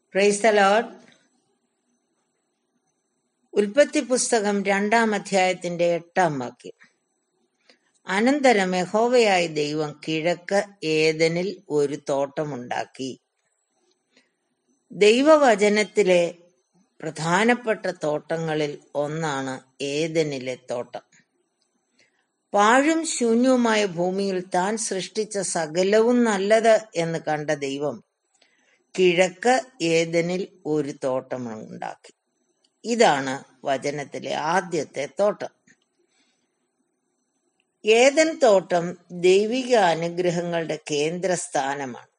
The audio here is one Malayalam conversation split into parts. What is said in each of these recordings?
പ്രൈസ് ദ ലോർഡ് ഉൽപ്പത്തി പുസ്തകം രണ്ടാം അധ്യായത്തിന്റെ എട്ടാം വാക്യം അനന്തരം യഹോവയായ ദൈവം കിഴക്ക് ഏദനിൽ ഒരു തോട്ടമുണ്ടാക്കി ദൈവവചനത്തിലെ പ്രധാനപ്പെട്ട തോട്ടങ്ങളിൽ ഒന്നാണ് ഏദനിലെ തോട്ടം പാഴും ശൂന്യവുമായ ഭൂമിയിൽ താൻ സൃഷ്ടിച്ച സകലവും നല്ലത് എന്ന് കണ്ട ദൈവം കിഴക്ക് ഏദനിൽ ഒരു തോട്ടം ഉണ്ടാക്കി ഇതാണ് വചനത്തിലെ ആദ്യത്തെ തോട്ടം ഏതൻ തോട്ടം ദൈവിക അനുഗ്രഹങ്ങളുടെ കേന്ദ്രസ്ഥാനമാണ്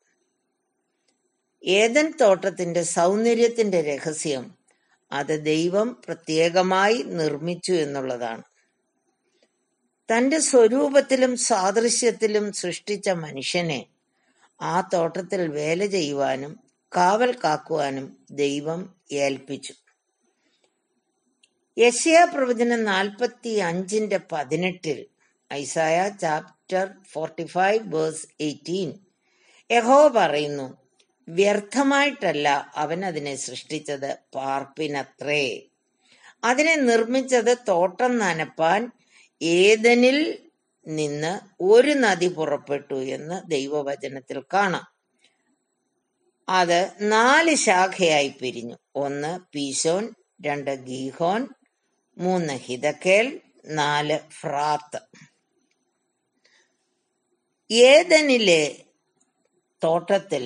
ഏതൻ തോട്ടത്തിന്റെ സൗന്ദര്യത്തിന്റെ രഹസ്യം അത് ദൈവം പ്രത്യേകമായി നിർമ്മിച്ചു എന്നുള്ളതാണ് തന്റെ സ്വരൂപത്തിലും സാദൃശ്യത്തിലും സൃഷ്ടിച്ച മനുഷ്യനെ ആ തോട്ടത്തിൽ വേല ചെയ്യുവാനും കാവൽ കാക്കുവാനും ദൈവം ഏൽപ്പിച്ചു യശയ പ്രവചനം നാൽപ്പത്തി അഞ്ചിന്റെ പതിനെട്ടിൽ Isaiah chapter forty five verse eighteen യഹോ പറയുന്നു വ്യർത്ഥമായിട്ടല്ല അവൻ അതിനെ സൃഷ്ടിച്ചത് പാർപ്പിനത്രേ അതിനെ നിർമ്മിച്ചത് തോട്ടം നനപ്പാൻ ഏതനിൽ നിന്ന് ഒരു നദി പുറപ്പെട്ടു എന്ന് ദൈവവചനത്തിൽ കാണാം അത് നാല് ശാഖയായി പിരിഞ്ഞു ഒന്ന് പീശോൻ രണ്ട് ഗീഹോൻ മൂന്ന് ഹിതക്കേൽ നാല് ഫ്രാത്ത് ഏതനിലെ തോട്ടത്തിൽ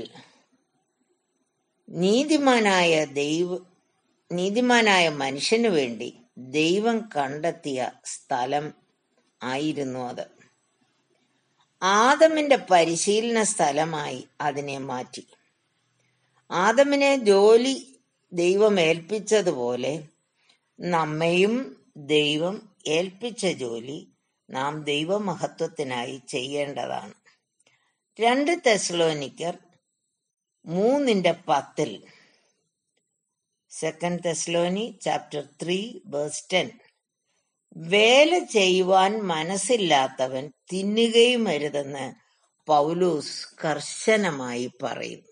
നീതിമാനായ ദൈവ നീതിമാനായ മനുഷ്യനു വേണ്ടി ദൈവം കണ്ടെത്തിയ സ്ഥലം ആയിരുന്നു അത് ആദമിന്റെ പരിശീലന സ്ഥലമായി അതിനെ മാറ്റി ആദമിനെ ജോലി ദൈവം ഏൽപ്പിച്ചതുപോലെ നമ്മയും ദൈവം ഏൽപ്പിച്ച ജോലി നാം ദൈവമഹത്വത്തിനായി ചെയ്യേണ്ടതാണ് രണ്ട് തെസ്ലോനിക്കർ മൂന്നിന്റെ പത്തിൽ second Thessalonians chapter three verse ten വേല ചെയ്യുവാൻ മനസ്സില്ലാത്തവൻ തിന്നുകയും അരുതെന്ന് പൗലൂസ് കർശനമായി പറയുന്നു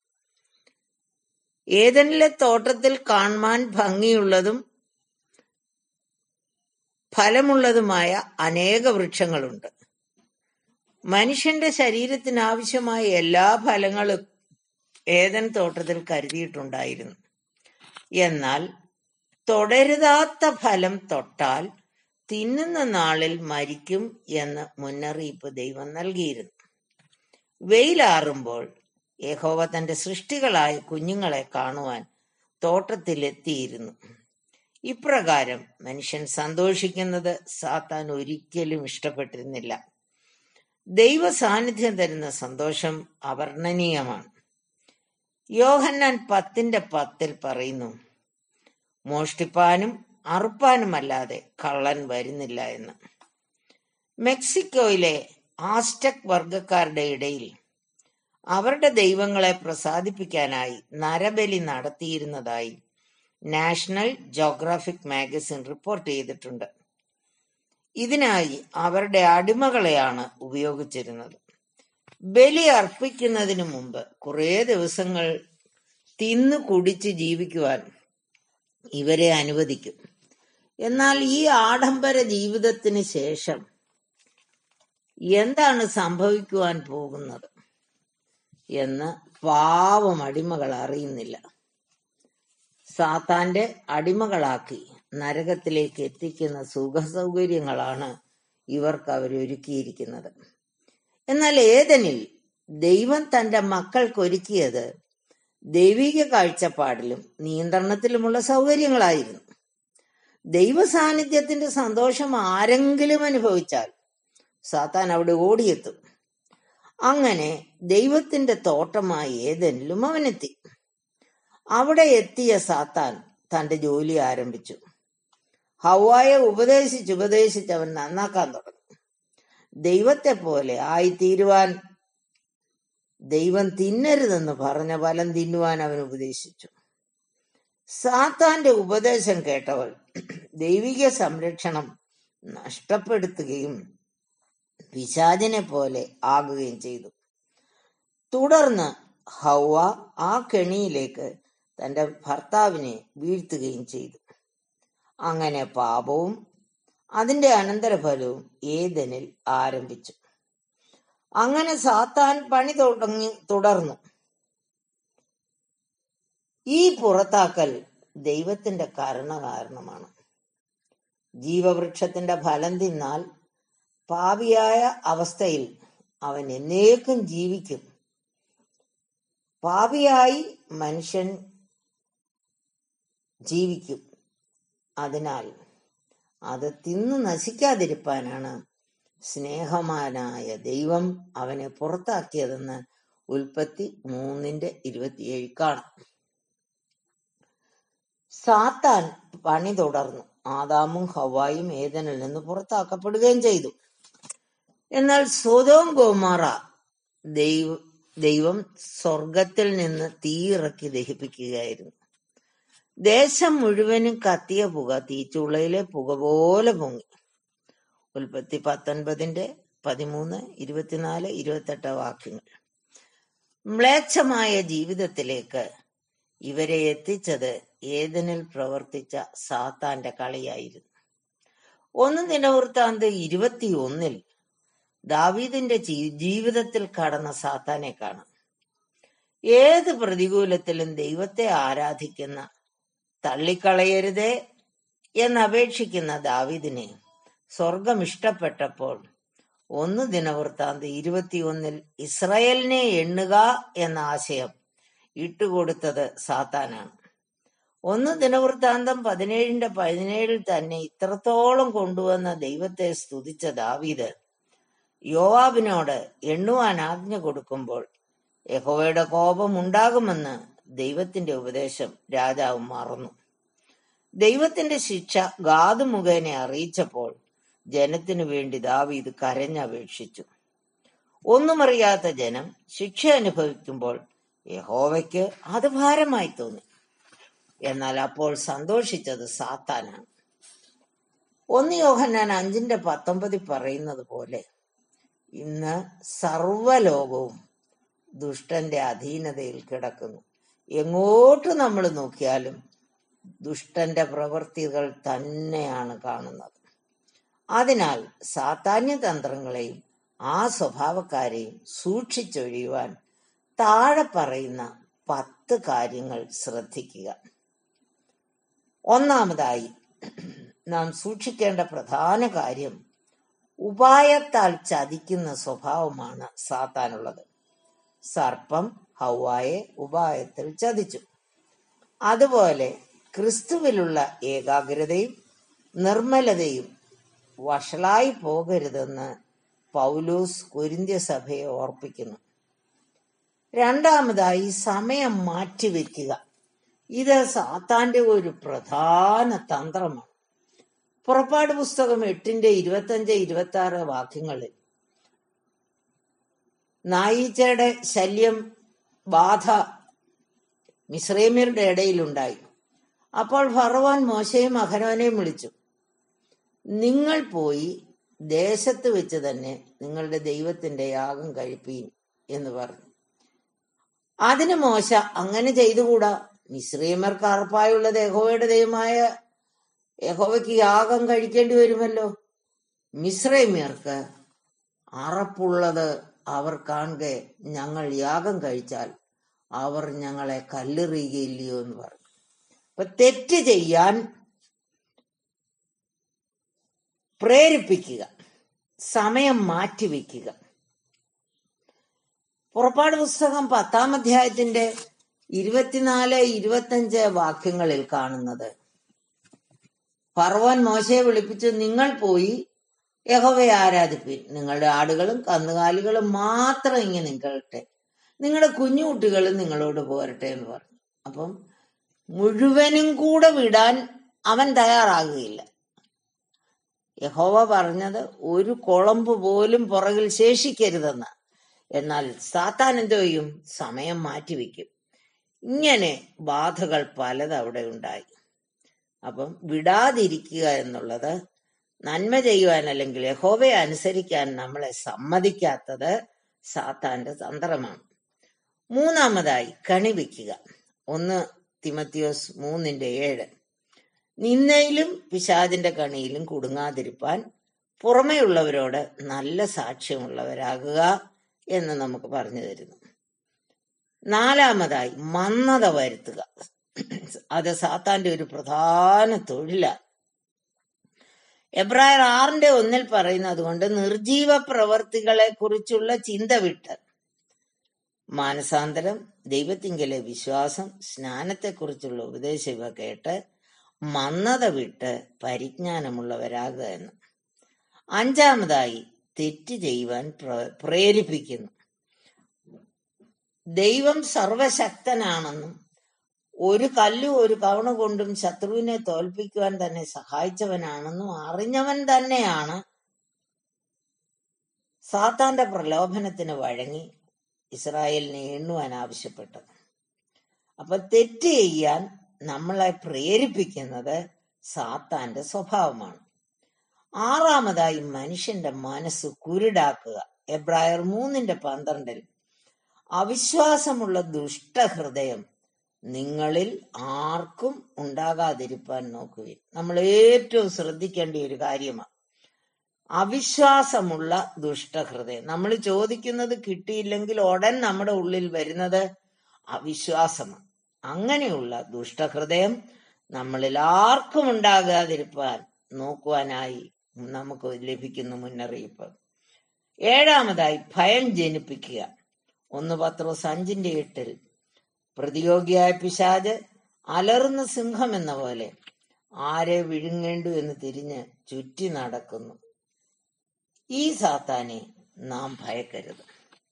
ഏതെനിലെ തോട്ടത്തിൽ കാണുവാൻ ഭംഗിയുള്ളതും ഫലമുള്ളതുമായ അനേക വൃക്ഷങ്ങളുണ്ട് മനുഷ്യന്റെ ശരീരത്തിന് ആവശ്യമായ എല്ലാ ഫലങ്ങളും ഏതൻ തോട്ടത്തിൽ കരുതിയിട്ടുണ്ടായിരുന്നു എന്നാൽ തുടരുതാത്ത ഫലം തൊട്ടാൽ തിന്നുന്ന നാളിൽ മരിക്കും എന്ന് മുന്നറിയിപ്പ് ദൈവം നൽകിയിരുന്നു വെയിലാറുമ്പോൾ യഹോവ തന്റെ സൃഷ്ടികളായ കുഞ്ഞുങ്ങളെ കാണുവാൻ തോട്ടത്തിലെത്തിയിരുന്നു ഇപ്രകാരം മനുഷ്യൻ സന്തോഷിക്കുന്നത് സാത്താൻ ഒരിക്കലും ഇഷ്ടപ്പെട്ടിരുന്നില്ല ദൈവ സാന്നിധ്യം തരുന്ന സന്തോഷം അവർണ്ണനീയമാണ് യോഹന്നാൻ പത്തിന്റെ പത്തിൽ പറയുന്നു മോഷ്ടിപ്പാനും അറുപ്പാനുമല്ലാതെ കള്ളൻ വരുന്നില്ല എന്ന് മെക്സിക്കോയിലെ ആസ്റ്റക് വർഗക്കാരുടെ ഇടയിൽ അവരുടെ ദൈവങ്ങളെ പ്രസാദിപ്പിക്കാനായി നരബലി നടത്തിയിരുന്നതായി നാഷണൽ ജോഗ്രാഫിക് മാഗസിൻ റിപ്പോർട്ട് ചെയ്തിട്ടുണ്ട് ഇതിനായി അവരുടെ അടിമകളെയാണ് ഉപയോഗിച്ചിരുന്നത് ബലി അർപ്പിക്കുന്നതിന് മുമ്പ് കുറേ ദിവസങ്ങൾ തിന്നു കുടിച്ച് ജീവിക്കുവാൻ ഇവരെ അനുവദിക്കും എന്നാൽ ഈ ആഡംബര ജീവിതത്തിന് ശേഷം എന്താണ് സംഭവിക്കുവാൻ പോകുന്നത് എന്ന് പാവം അടിമകൾ അറിയുന്നില്ല സാത്താന്റെ അടിമകളാക്കി നരകത്തിലേക്ക് എത്തിക്കുന്ന സുഖസൗകര്യങ്ങളാണ് ഇവർക്ക് അവരൊരുക്കിയിരിക്കുന്നത് എന്നാൽ ഏതനിൽ ദൈവം തന്റെ മക്കൾക്കൊരുക്കിയത് ദൈവിക കാഴ്ചപ്പാടിലും നിയന്ത്രണത്തിലുമുള്ള സൗകര്യങ്ങളായിരുന്നു ദൈവ സാന്നിധ്യത്തിന്റെ സന്തോഷം ആരെങ്കിലും അനുഭവിച്ചാൽ സാത്താൻ അവിടെ ഓടിയെത്തും അങ്ങനെ ദൈവത്തിന്റെ തോട്ടമായി ഏതെങ്കിലും അവനെത്തി അവിടെ എത്തിയ സാത്താൻ തന്റെ ജോലി ആരംഭിച്ചു ഹവായെ ഉപദേശിച്ച് ഉപദേശിച്ച് അവൻ നന്നാക്കാൻ തുടങ്ങി ദൈവത്തെ പോലെ ആയിത്തീരുവാൻ ദൈവം തിന്നരുതെന്ന് പറഞ്ഞ ഫലം തിന്നുവാൻ അവൻ ഉപദേശിച്ചു സാത്താന്റെ ഉപദേശം കേട്ടവൾ ദൈവിക സംരക്ഷണം നഷ്ടപ്പെടുത്തുകയും പിശാചിനെ പോലെ ആകുകയും ചെയ്തു തുടർന്ന് ഹൗവ ആ കെണിയിലേക്ക് തന്റെ ഭർത്താവിനെ വീഴ്ത്തുകയും ചെയ്തു അങ്ങനെ പാപവും അതിന്റെ അനന്തരഫലവും ഏതനിൽ ആരംഭിച്ചു അങ്ങനെ സാത്താൻ പണി തുടങ്ങി തുടർന്നു ഈ പുറത്താക്കൽ ദൈവത്തിന്റെ കരുണ കാരണമാണ് ജീവവൃക്ഷത്തിന്റെ ഫലം തിന്നാൽ പാപിയായ അവസ്ഥയിൽ അവൻ എന്നേക്കും ജീവിക്കും പാപിയായി മനുഷ്യൻ ജീവിക്കും അതിനാൽ അത് തിന്നു നശിക്കാതിരിപ്പാനാണ് സ്നേഹമാനായ ദൈവം അവനെ പുറത്താക്കിയതെന്ന് ഉൽപ്പത്തി മൂന്നിന്റെ ഇരുപത്തിയേഴ് കാണാം സാത്താൻ പണി തുടർന്നു ആദാമും ഹവായും ഏതനിൽ നിന്ന് പുറത്താക്കപ്പെടുകയും ചെയ്തു എന്നാൽ സ്വതവും ഗോമാറ ദൈവ ദൈവം സ്വർഗത്തിൽ നിന്ന് തീയിറക്കി ദഹിപ്പിക്കുകയായിരുന്നു ദേശം മുഴുവനും കത്തിയ പുക തീച്ചുളയിലെ പുക പോലെ പൊങ്ങി ഉൽപ്പത്തി പത്തൊൻപതിന്റെ പതിമൂന്ന് ഇരുപത്തിനാല് ഇരുപത്തെട്ട് വാക്യങ്ങൾ മ്ലേച്ഛമായ ജീവിതത്തിലേക്ക് ഇവരെ എത്തിച്ചത് ഏതനിൽ പ്രവർത്തിച്ച സാത്താന്റെ കളിയായിരുന്നു ഒന്ന് ദിനവൃത്താന്ത് ഇരുപത്തിയൊന്നിൽ ദാവീദിന്റെ ജീ- ജീവിതത്തിൽ കടന്ന സാത്താനെ കാണാം ഏത് പ്രതികൂലത്തിലും ദൈവത്തെ ആരാധിക്കുന്ന തള്ളിക്കളയരുതേ എന്നപേക്ഷിക്കുന്ന ദാവീദിനെ സ്വർഗം ഇഷ്ടപ്പെട്ടപ്പോൾ ഒന്ന് ദിനവൃത്താന്ത് ഇരുപത്തിയൊന്നിൽ ഇസ്രായേലിനെ എണ്ണുക എന്ന ആശയം ഇട്ടുകൊടുത്തത് സാത്താനാണ് ഒന്ന് ദിനവൃത്താന്തം പതിനേഴിന്റെ പതിനേഴിൽ തന്നെ ഇത്രത്തോളം കൊണ്ടുവന്ന ദൈവത്തെ സ്തുതിച്ച ദാവീദ് യോവാബിനോട് എണ്ണുവാൻ ആജ്ഞ കൊടുക്കുമ്പോൾ യഹോവയുടെ കോപം ഉണ്ടാകുമെന്ന് ദൈവത്തിന്റെ ഉപദേശം രാജാവ് മറന്നു ദൈവത്തിന്റെ ശിക്ഷ ഗാദ് മുഖേന അറിയിച്ചപ്പോൾ ജനത്തിനു വേണ്ടി ദാവീദ് കരഞ്ഞപേക്ഷിച്ചു ഒന്നുമറിയാത്ത ജനം ശിക്ഷ അനുഭവിക്കുമ്പോൾ യഹോവയ്ക്ക് അത് ഭാരമായി തോന്നി എന്നാൽ അപ്പോൾ സന്തോഷിച്ചത് സാത്താനാണ് ഒന്ന് യോഹന്നാൻ അഞ്ചിന്റെ പത്തൊമ്പതിൽ പറയുന്നത് പോലെ ഇന്ന് സർവലോകവും ദുഷ്ടന്റെ അധീനതയിൽ കിടക്കുന്നു എങ്ങോട്ട് നമ്മൾ നോക്കിയാലും ദുഷ്ടന്റെ പ്രവൃത്തികൾ തന്നെയാണ് കാണുന്നത് അതിനാൽ സാത്താന്യ തന്ത്രങ്ങളെയും ആ സ്വഭാവക്കാരെയും സൂക്ഷിച്ചൊഴിയുവാൻ താഴെ പറയുന്ന പത്ത് കാര്യങ്ങൾ ശ്രദ്ധിക്കുക ഒന്നാമതായി നാം സൂക്ഷിക്കേണ്ട പ്രധാന കാര്യം ഉപായത്താൽ ചതിക്കുന്ന സ്വഭാവമാണ് സാത്താനുള്ളത് സർപ്പം ഹൗവായെ ഉപായത്തിൽ ചതിച്ചു അതുപോലെ ക്രിസ്തുവിലുള്ള ഏകാഗ്രതയും നിർമ്മലതയും വഷളായി പോകരുതെന്ന് പൗലൂസ് കൊരിന്ത്യ സഭയെ ഓർപ്പിക്കുന്നു രണ്ടാമതായി സമയം മാറ്റിവെക്കുക ഇത് സാത്താന്റെ ഒരു പ്രധാന തന്ത്രമാണ് പുറപ്പാട് പുസ്തകം എട്ടിന്റെ ഇരുപത്തഞ്ച് ഇരുപത്തി ആറ് വാക്യങ്ങളിൽ നായീച്ചയുടെ ശല്യം ബാധ മിശ്രൈമ്യരുടെ ഇടയിലുണ്ടായി അപ്പോൾ ഫറവോൻ മോശയും അഹരോനെയും വിളിച്ചു നിങ്ങൾ പോയി ദേശത്ത് വെച്ച് തന്നെ നിങ്ങളുടെ ദൈവത്തിന്റെ യാഗം കഴിപ്പീൻ എന്ന് പറഞ്ഞു അതിന് മോശ അങ്ങനെ ചെയ്തുകൂടാ മിശ്രീമർക്ക് അറപ്പായുള്ളത് യഹോവയുടെ ദൈവമായ യഹോവയ്ക്ക് യാഗം കഴിക്കേണ്ടി വരുമല്ലോ മിശ്രൈമ്യർക്ക് അറപ്പുള്ളത് അവർ കാണുക ഞങ്ങൾ യാഗം കഴിച്ചാൽ അവർ ഞങ്ങളെ കല്ലെറിയുകയില്ലയോ എന്ന് പറഞ്ഞു അപ്പൊ തെറ്റ് ചെയ്യാൻ പ്രേരിപ്പിക്കുക സമയം മാറ്റിവെക്കുക പുറപ്പാട് പുസ്തകം പത്താം അധ്യായത്തിന്റെ ഇരുപത്തിനാല് ഇരുപത്തഞ്ച് വാക്യങ്ങളിൽ കാണുന്നത് ഫർവോൻ മോശയെ വിളിപ്പിച്ച് നിങ്ങൾ പോയി യഹോവയെ ആരാധിപ്പിൻ നിങ്ങളുടെ ആടുകളും കന്നുകാലികളും മാത്രം ഇങ്ങനെ നിൽക്കട്ടെ നിങ്ങളുടെ കുഞ്ഞുകുട്ടികളും നിങ്ങളോട് പോരട്ടെ എന്ന് പറഞ്ഞു അപ്പം മുഴുവനും കൂടെ വിടാൻ അവൻ തയ്യാറാകുകയില്ല യഹോവ പറഞ്ഞത് ഒരു കുളമ്പ് പോലും പുറകിൽ ശേഷിക്കരുതെന്ന് എന്നാൽ സാത്താൻ എന്തോ ചെയ്യും സമയം മാറ്റിവെക്കും ഇങ്ങനെ ബാധകൾ പലത് അവിടെ ഉണ്ടായി അപ്പം വിടാതിരിക്കുക എന്നുള്ളത് നന്മ ചെയ്യുവാൻ അല്ലെങ്കിൽ യഹോവയെ അനുസരിക്കാൻ നമ്മളെ സമ്മതിക്കാത്തത് സാത്താന്റെ തന്ത്രമാണ് മൂന്നാമതായി കണി വെക്കുക ഒന്ന് തിമത്തിയോസ് മൂന്നിന്റെ ഏഴ് നിന്നയിലും പിശാചിന്റെ കണിയിലും കുടുങ്ങാതിരിപ്പാൻ പുറമെയുള്ളവരോട് നല്ല സാക്ഷ്യമുള്ളവരാകുക എന്ന് നമുക്ക് പറഞ്ഞു തരുന്നു നാലാമതായി മന്നത വരുത്തുക അത് സാത്താന്റെ ഒരു പ്രധാന തൊഴിലാണ് എബ്രായർ ആറിന്റെ ഒന്നിൽ പറയുന്നത് കൊണ്ട് നിർജീവ പ്രവർത്തികളെ കുറിച്ചുള്ള ചിന്ത വിട്ട് മാനസാന്തരം ദൈവത്തിങ്കലെ വിശ്വാസം സ്നാനത്തെക്കുറിച്ചുള്ള ഉപദേശം ഇവ കേട്ട് മന്നത വിട്ട് പരിജ്ഞാനമുള്ളവരാകുക എന്ന് അഞ്ചാമതായി തെറ്റ് ചെയ്യുവാൻ പ്ര- പ്രേരിപ്പിക്കുന്നു ദൈവം സർവശക്തനാണെന്നും ഒരു കല്ലും ഒരു കവണ കൊണ്ടും ശത്രുവിനെ തോൽപ്പിക്കുവാൻ തന്നെ സഹായിച്ചവനാണെന്നും അറിഞ്ഞവൻ തന്നെയാണ് സാത്താന്റെ പ്രലോഭനത്തിന് വഴങ്ങി ഇസ്രായേലിനെ എണ്ണുവാൻ ആവശ്യപ്പെട്ടത് അപ്പൊ തെറ്റ് ചെയ്യാൻ നമ്മളെ പ്രേരിപ്പിക്കുന്നത് സാത്താന്റെ സ്വഭാവമാണ് ആറാമതായി മനുഷ്യന്റെ മനസ്സ് കുരുടാക്കുക എബ്രായർ മൂന്നിന്റെ പന്ത്രണ്ടിൽ അവിശ്വാസമുള്ള ദുഷ്ടഹൃദയം നിങ്ങളിൽ ആർക്കും ഉണ്ടാകാതിരിപ്പാൻ നോക്കുവിൻ നമ്മൾ ഏറ്റവും ശ്രദ്ധിക്കേണ്ട ഒരു കാര്യമാണ് അവിശ്വാസമുള്ള ദുഷ്ടഹൃദയം നമ്മൾ ചോദിക്കുന്നത് കിട്ടിയില്ലെങ്കിൽ ഉടൻ നമ്മുടെ ഉള്ളിൽ വരുന്നത് അവിശ്വാസമാണ് അങ്ങനെയുള്ള ദുഷ്ടഹൃദയം നമ്മളിൽ ആർക്കും ഉണ്ടാകാതിരിപ്പാൻ നോക്കുവാനായി നമുക്ക് ലഭിക്കുന്ന മുന്നറിയിപ്പ് ഏഴാമതായി ഭയം ജനിപ്പിക്കുക ഒന്ന് പത്രോസ് അഞ്ചിന്റെ എട്ടിൽ പ്രതിയോഗിയായ പിശാജ് അലറുന്ന സിംഹം എന്ന പോലെ ആരെ വിഴുങ്ങേണ്ടു എന്ന് തിരിഞ്ഞ് ചുറ്റി നടക്കുന്നു ഈ സാത്താനെ നാം ഭയക്കരുത്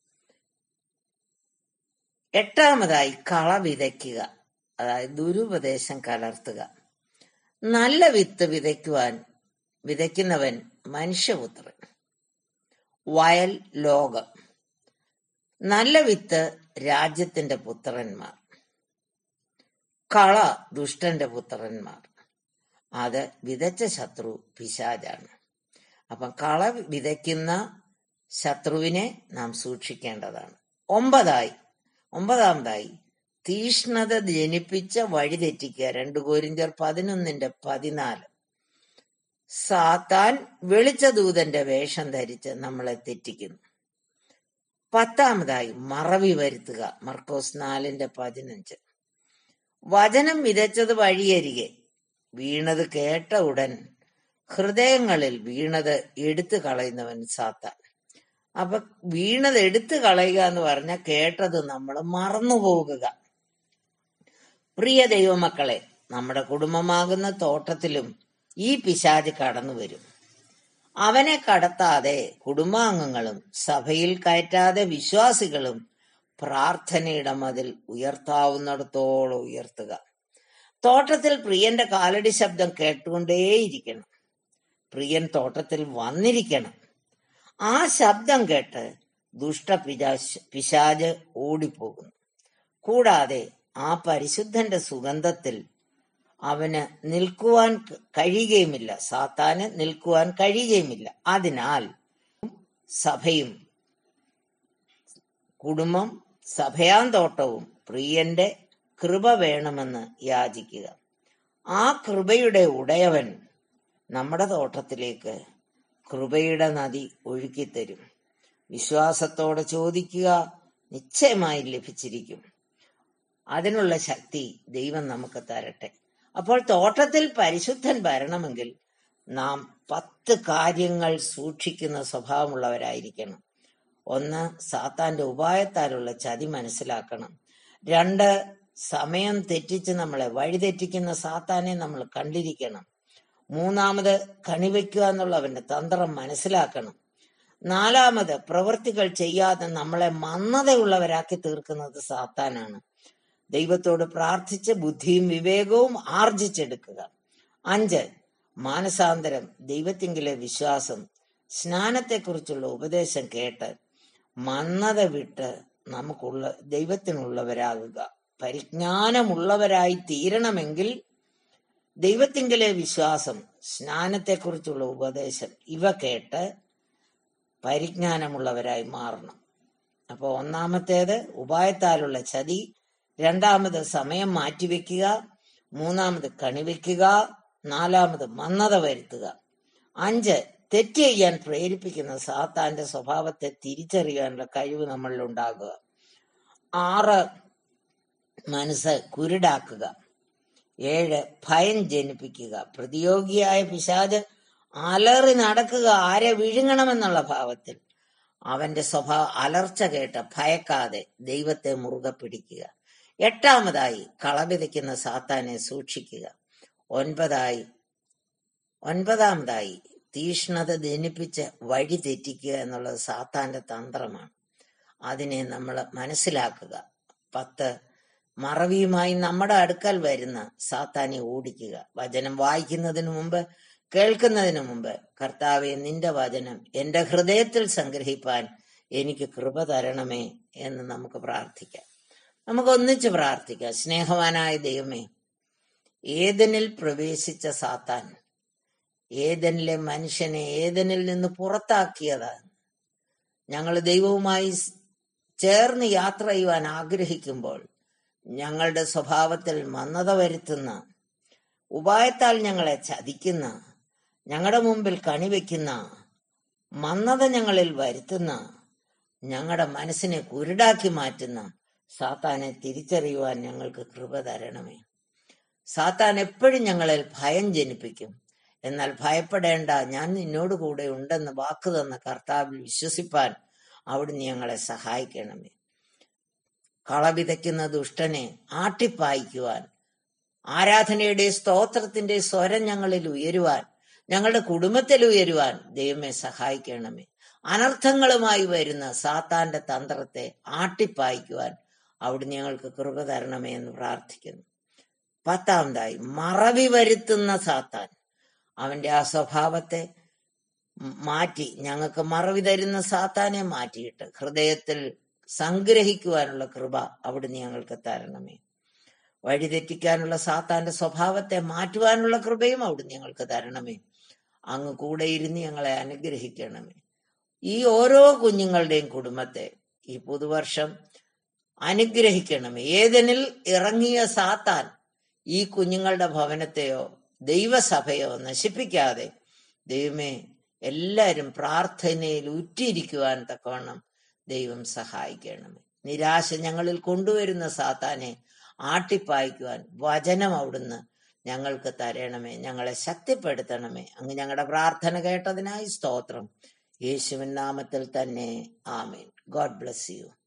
എട്ടാമതായി കള വിതയ്ക്കുക അതായത് ദുരുപദേശം കലർത്തുക നല്ല വിത്ത് വിതയ്ക്കുവാൻ വിതയ്ക്കുന്നവൻ മനുഷ്യപുത്രൻ വയൽ ലോകം നല്ല വിത്ത് രാജ്യത്തിന്റെ പുത്രന്മാർ കള ദുഷ്ടന്റെ പുത്രന്മാർ അത് വിതച്ച ശത്രു പിശാജാണ് അപ്പം കള വിതയ്ക്കുന്ന ശത്രുവിനെ നാം സൂക്ഷിക്കേണ്ടതാണ് ഒമ്പതായി ഒമ്പതാമതായി തീഷ്ണത ജനിപ്പിച്ച വഴിതെറ്റിക്കുക രണ്ട് കോരിഞ്ചർ പതിനൊന്നിന്റെ പതിനാല് സാത്താൻ വെളിച്ചദൂതന്റെ വേഷം ധരിച്ച് നമ്മളെ തെറ്റിക്കുന്നു പത്താമതായി മറവി വരുത്തുക മർക്കോസ് നാലിന്റെ പതിനഞ്ച് വചനം വിതച്ചത് വഴിയരികെ വീണത് കേട്ട ഉടൻ ഹൃദയങ്ങളിൽ വീണത് എടുത്തു കളയുന്നവൻ സാത്താൻ അപ്പൊ വീണത് എടുത്തു കളയുക എന്ന് പറഞ്ഞാൽ കേട്ടത് നമ്മൾ മറന്നു പോകുക പ്രിയ ദൈവമക്കളെ നമ്മുടെ കുടുംബമാകുന്ന തോട്ടത്തിലും ഈ പിശാജ് കടന്നു വരും അവനെ കടത്താതെ കുടുംബാംഗങ്ങളും സഭയിൽ കയറ്റാതെ വിശ്വാസികളും പ്രാർത്ഥനയുടെ മതിൽ ഉയർത്താവുന്നിടത്തോളം ഉയർത്തുക തോട്ടത്തിൽ പ്രിയന്റെ കാലടി ശബ്ദം കേട്ടുകൊണ്ടേയിരിക്കണം പ്രിയൻ തോട്ടത്തിൽ വന്നിരിക്കണം ആ ശബ്ദം കേട്ട് ദുഷ്ട പിശാച് പിശാജ് ഓടിപ്പോകുന്നു കൂടാതെ ആ പരിശുദ്ധന്റെ സുഗന്ധത്തിൽ അവന് നിൽക്കുവാൻ ക- കഴിയുകയുമില്ല സാത്താന് നിൽക്കുവാൻ കഴിയുകയുമില്ല അതിനാൽ സഭയും കുടുംബം സഭയാന്തോട്ടവും പ്രിയന്റെ കൃപ വേണമെന്ന് യാചിക്കുക ആ കൃപയുടെ ഉടയവൻ നമ്മുടെ തോട്ടത്തിലേക്ക് കൃപയുടെ നദി ഒഴുക്കിത്തരും വിശ്വാസത്തോടെ ചോദിക്കുക നിശ്ചയമായി ലഭിച്ചിരിക്കും അതിനുള്ള ശക്തി ദൈവം നമുക്ക് തരട്ടെ അപ്പോൾ തോട്ടത്തിൽ പരിശുദ്ധൻ വരണമെങ്കിൽ നാം പത്ത് കാര്യങ്ങൾ സൂക്ഷിക്കുന്ന സ്വഭാവമുള്ളവരായിരിക്കണം ഒന്ന് സാത്താന്റെ ഉപായത്താലുള്ള ചതി മനസ്സിലാക്കണം രണ്ട് സമയം തെറ്റിച്ച് നമ്മളെ വഴിതെറ്റിക്കുന്ന സാത്താനെ നമ്മൾ കണ്ടിരിക്കണം മൂന്നാമത് കണിവെക്കുക എന്നുള്ള അവന്റെ തന്ത്രം മനസ്സിലാക്കണം നാലാമത് പ്രവൃത്തികൾ ചെയ്യാതെ നമ്മളെ മന്ദതയുള്ളവരാക്കി തീർക്കുന്നത് സാത്താനാണ് ദൈവത്തോട് പ്രാർത്ഥിച്ച് ബുദ്ധിയും വിവേകവും ആർജിച്ചെടുക്കുക അഞ്ച് മാനസാന്തരം ദൈവത്തിങ്കിലെ വിശ്വാസം സ്നാനത്തെക്കുറിച്ചുള്ള ഉപദേശം കേട്ട് മന്നത വിട്ട് നമുക്കുള്ള ദൈവത്തിനുള്ളവരാകുക പരിജ്ഞാനമുള്ളവരായി തീരണമെങ്കിൽ ദൈവത്തിങ്കിലെ വിശ്വാസം സ്നാനത്തെക്കുറിച്ചുള്ള ഉപദേശം ഇവ കേട്ട് പരിജ്ഞാനമുള്ളവരായി മാറണം അപ്പോൾ ഒന്നാമത്തേത് ഉപായത്താലുള്ള ചതി രണ്ടാമത് സമയം മാറ്റിവെക്കുക മൂന്നാമത് കണിവെക്കുക നാലാമത് മന്ദത വരുത്തുക അഞ്ച് തെറ്റ് ചെയ്യാൻ പ്രേരിപ്പിക്കുന്ന സാത്താന്റെ സ്വഭാവത്തെ തിരിച്ചറിയാനുള്ള കഴിവ് നമ്മളിൽ ഉണ്ടാകുക ആറ് മനസ്സ് കുരുടാക്കുക ഏഴ് ഭയം ജനിപ്പിക്കുക പ്രതിയോഗിയായ പിശാജ് അലറി നടക്കുക ആരെ വിഴുങ്ങണമെന്നുള്ള ഭാവത്തിൽ അവന്റെ സ്വഭാവ അലർച്ച കേട്ട് ഭയക്കാതെ ദൈവത്തെ മുറുകെ പിടിക്കുക എട്ടാമതായി കളവിതയ്ക്കുന്ന സാത്താനെ സൂക്ഷിക്കുക ഒൻപതായി ഒൻപതാമതായി തീഷ്ണത ജനിപ്പിച്ച് വഴി തെറ്റിക്കുക എന്നുള്ളത് സാത്താന്റെ തന്ത്രമാണ് അതിനെ നമ്മൾ മനസ്സിലാക്കുക പത്ത് മറവിയുമായി നമ്മുടെ അടുക്കൽ വരുന്ന സാത്താനെ ഓടിക്കുക വചനം വായിക്കുന്നതിന് മുമ്പ് കേൾക്കുന്നതിന് മുമ്പ് കർത്താവെ നിന്റെ വചനം എന്റെ ഹൃദയത്തിൽ സംഗ്രഹിപ്പാൻ എനിക്ക് കൃപ തരണമേ എന്ന് നമുക്ക് പ്രാർത്ഥിക്കാം നമുക്ക് ഒന്നിച്ച് പ്രാർത്ഥിക്കാം സ്നേഹവാനായ ദൈവമേ ഏതനിൽ പ്രവേശിച്ച സാത്താൻ ഏതനിലെ മനുഷ്യനെ ഏതനിൽ നിന്ന് പുറത്താക്കിയതാണ് ഞങ്ങൾ ദൈവവുമായി ചേർന്ന് യാത്ര ചെയ്യുവാൻ ആഗ്രഹിക്കുമ്പോൾ ഞങ്ങളുടെ സ്വഭാവത്തിൽ മന്ദത വരുത്തുന്ന ഉപായത്താൽ ഞങ്ങളെ ചതിക്കുന്ന ഞങ്ങളുടെ മുമ്പിൽ കണിവെക്കുന്ന മന്ദത ഞങ്ങളിൽ വരുത്തുന്ന ഞങ്ങളുടെ മനസ്സിനെ കുരുടാക്കി മാറ്റുന്ന സാത്താനെ തിരിച്ചറിയുവാൻ ഞങ്ങൾക്ക് കൃപ തരണമേ സാത്താൻ എപ്പോഴും ഞങ്ങളിൽ ഭയം ജനിപ്പിക്കും എന്നാൽ ഭയപ്പെടേണ്ട ഞാൻ നിന്നോട് കൂടെ ഉണ്ടെന്ന് വാക്ക് തന്ന കർത്താവിൽ വിശ്വസിപ്പാൻ അവിടുന്ന് ഞങ്ങളെ സഹായിക്കണമേ കളവിതയ്ക്കുന്ന ദുഷ്ടനെ ആട്ടിപ്പായിക്കുവാൻ ആരാധനയുടെ സ്തോത്രത്തിന്റെ സ്വരം ഞങ്ങളിൽ ഉയരുവാൻ ഞങ്ങളുടെ കുടുംബത്തിൽ ഉയരുവാൻ ദൈവമേ സഹായിക്കണമേ അനർത്ഥങ്ങളുമായി വരുന്ന സാത്താന്റെ തന്ത്രത്തെ ആട്ടിപ്പായിക്കുവാൻ അവിടുന്ന് ഞങ്ങൾക്ക് കൃപ തരണമേ എന്ന് പ്രാർത്ഥിക്കുന്നു പത്താമതായി മറവി വരുത്തുന്ന സാത്താൻ അവന്റെ ആ സ്വഭാവത്തെ മാറ്റി ഞങ്ങൾക്ക് മറവി തരുന്ന സാത്താനെ മാറ്റിയിട്ട് ഹൃദയത്തിൽ സംഗ്രഹിക്കുവാനുള്ള കൃപ അവിടുന്ന് ഞങ്ങൾക്ക് തരണമേ വഴിതെറ്റിക്കാനുള്ള സാത്താന്റെ സ്വഭാവത്തെ മാറ്റുവാനുള്ള കൃപയും അവിടുന്ന് ഞങ്ങൾക്ക് തരണമേ അങ്ങ് കൂടെ ഇരുന്ന് ഞങ്ങളെ അനുഗ്രഹിക്കണമേ ഈ ഓരോ കുഞ്ഞുങ്ങളുടെയും കുടുംബത്തെ ഈ പുതുവർഷം അനുഗ്രഹിക്കണമേ ഏതെനിൽ ഇറങ്ങിയ സാത്താൻ ഈ കുഞ്ഞുങ്ങളുടെ ഭവനത്തെയോ ദൈവസഭയോ നശിപ്പിക്കാതെ ദൈവമേ എല്ലാവരും പ്രാർത്ഥനയിൽ ഉറ്റിരിക്കുവാൻ തക്കവണ്ണം ദൈവം സഹായിക്കണമേ നിരാശ ഞങ്ങളിൽ കൊണ്ടുവരുന്ന സാത്താനെ ആട്ടിപ്പായിക്കുവാൻ വചനം അവിടുന്ന് ഞങ്ങൾക്ക് തരണമേ ഞങ്ങളെ ശക്തിപ്പെടുത്തണമേ അങ്ങ് ഞങ്ങളുടെ പ്രാർത്ഥന കേട്ടതിനായി സ്തോത്രം യേശുവിൻ നാമത്തിൽ തന്നെ ആമേൻ ഗോഡ് ബ്ലസ് യു